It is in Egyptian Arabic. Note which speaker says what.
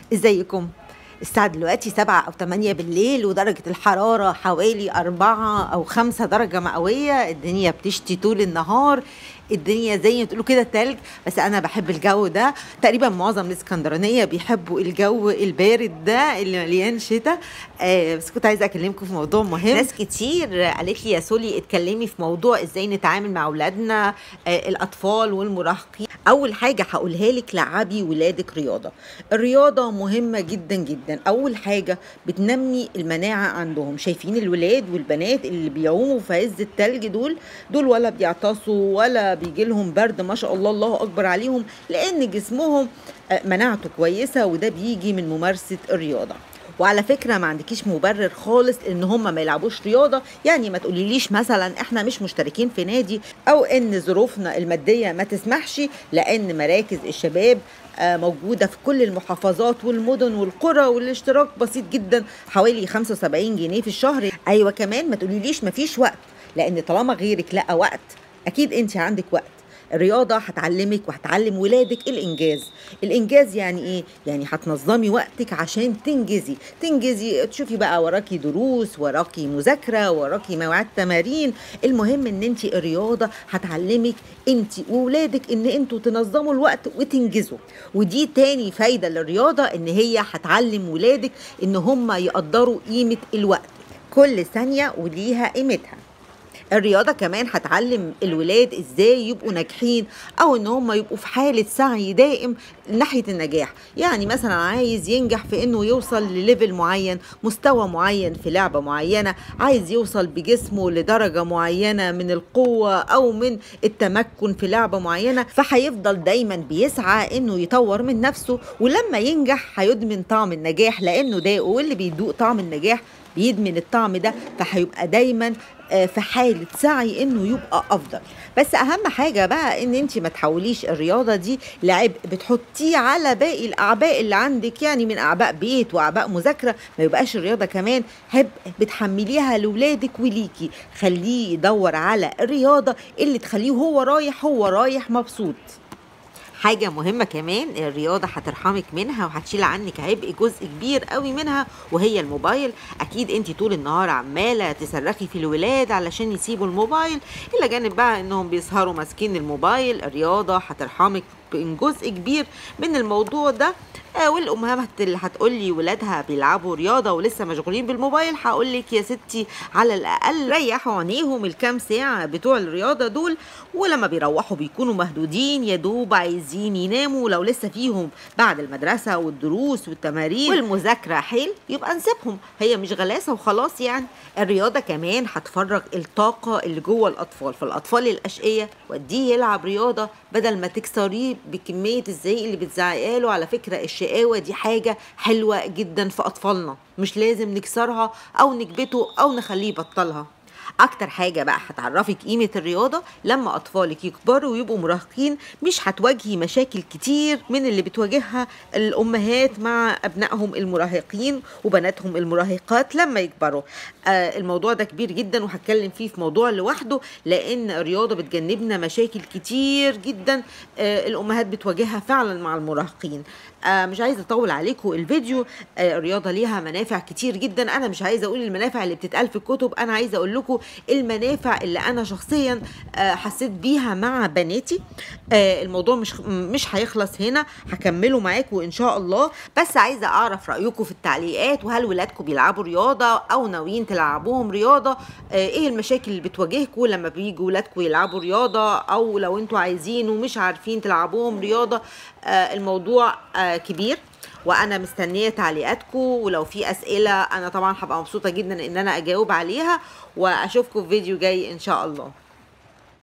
Speaker 1: ازيكم الساعة دلوقتي سبعة أو تمانية بالليل ودرجة الحرارة حوالي أربعة أو خمسة درجة مئوية الدنيا بتشتي طول النهار الدنيا زي ما تقولوا كده تلج بس أنا بحب الجو ده تقريبا معظم الإسكندرانية بيحبوا الجو البارد ده اللي مليان شتاء آه بس كنت عايزة أكلمكم في موضوع مهم ناس كتير قالت لي يا سولي اتكلمي في موضوع إزاي نتعامل مع أولادنا آه الأطفال والمراهقين أول حاجة هقولها لك لعبي ولادك رياضة الرياضة مهمة جدا جدا أول حاجة بتنمي المناعة عندهم شايفين الولاد والبنات اللي بيعوموا في عز التلج دول دول ولا بيعطسوا ولا بيجي لهم برد ما شاء الله الله أكبر عليهم لأن جسمهم آه، مناعته كويسة وده بيجي من ممارسة الرياضة وعلى فكره ما عندكيش مبرر خالص ان هم ما يلعبوش رياضه يعني ما تقوليليش مثلا احنا مش مشتركين في نادي او ان ظروفنا الماديه ما تسمحش لان مراكز الشباب آه، موجودة في كل المحافظات والمدن والقرى والاشتراك بسيط جدا حوالي 75 جنيه في الشهر ايوه كمان ما تقوليليش ما فيش وقت لان طالما غيرك لقى وقت اكيد انت عندك وقت الرياضة هتعلمك وهتعلم ولادك الإنجاز الإنجاز يعني إيه؟ يعني هتنظمي وقتك عشان تنجزي تنجزي تشوفي بقى وراكي دروس وراكي مذاكرة وراكي مواعيد تمارين المهم إن أنت الرياضة هتعلمك أنت وولادك إن أنتوا تنظموا الوقت وتنجزوا ودي تاني فايدة للرياضة إن هي هتعلم ولادك إن هم يقدروا قيمة الوقت كل ثانية وليها قيمتها الرياضه كمان هتعلم الولاد ازاي يبقوا ناجحين او ان هم يبقوا في حاله سعي دائم ناحيه النجاح يعني مثلا عايز ينجح في انه يوصل لليفل معين مستوى معين في لعبه معينه عايز يوصل بجسمه لدرجه معينه من القوه او من التمكن في لعبه معينه فهيفضل دايما بيسعى انه يطور من نفسه ولما ينجح هيدمن طعم النجاح لانه ده واللي بيدوق طعم النجاح بيدمن الطعم ده فهيبقى دايما آه، في حالة سعي انه يبقى افضل بس اهم حاجة بقى ان انت ما تحوليش الرياضة دي لعبء بتحطيه على باقي الاعباء اللي عندك يعني من اعباء بيت واعباء مذاكرة ما يبقاش الرياضة كمان عبء بتحمليها لولادك وليكي خليه يدور على الرياضة اللي تخليه هو رايح هو رايح مبسوط حاجة مهمة كمان الرياضة هترحمك منها وهتشيل عنك عبء جزء كبير قوي منها وهي الموبايل أكيد أنت طول النهار عمالة تصرخي في الولاد علشان يسيبوا الموبايل إلا جانب بقى إنهم بيسهروا ماسكين الموبايل الرياضة هترحمك من جزء كبير من الموضوع ده آه والامهات اللي هتقول لي ولادها بيلعبوا رياضه ولسه مشغولين بالموبايل هقول لك يا ستي على الاقل ريحوا عينيهم الكام ساعه بتوع الرياضه دول ولما بيروحوا بيكونوا مهدودين يا دوب عايزين يناموا لو لسه فيهم بعد المدرسه والدروس والتمارين والمذاكره حيل يبقى نسيبهم هي مش غلاسه وخلاص يعني الرياضه كمان هتفرغ الطاقه اللي جوه الاطفال فالاطفال الاشقيه وديه يلعب رياضه بدل ما تكسريه بكميه الزعيق اللي بتزعقها له على فكره الشقاوه دي حاجه حلوه جدا في اطفالنا مش لازم نكسرها او نكبته او نخليه يبطلها اكتر حاجه بقى هتعرفك قيمه الرياضه لما اطفالك يكبروا ويبقوا مراهقين مش هتواجهي مشاكل كتير من اللي بتواجهها الامهات مع ابنائهم المراهقين وبناتهم المراهقات لما يكبروا آه الموضوع ده كبير جدا وهتكلم فيه في موضوع لوحده لان الرياضه بتجنبنا مشاكل كتير جدا آه الامهات بتواجهها فعلا مع المراهقين آه مش عايزه اطول عليكم الفيديو آه الرياضه ليها منافع كتير جدا انا مش عايزه اقول المنافع اللي بتتقال في الكتب انا عايزه اقول لكم المنافع اللي انا شخصيا آه حسيت بيها مع بناتي آه الموضوع مش مش هيخلص هنا هكمله معاكم ان شاء الله بس عايزه اعرف رايكم في التعليقات وهل ولادكم بيلعبوا رياضه او ناويين تلعبوهم رياضه آه ايه المشاكل اللي بتواجهكم لما بيجوا ولادكم يلعبوا رياضه او لو انتوا عايزين ومش عارفين تلعبوهم رياضه آه الموضوع آه كبير وانا مستنيه تعليقاتكم ولو في اسئله انا طبعا هبقى مبسوطه جدا ان انا اجاوب عليها واشوفكم في فيديو جاي ان شاء الله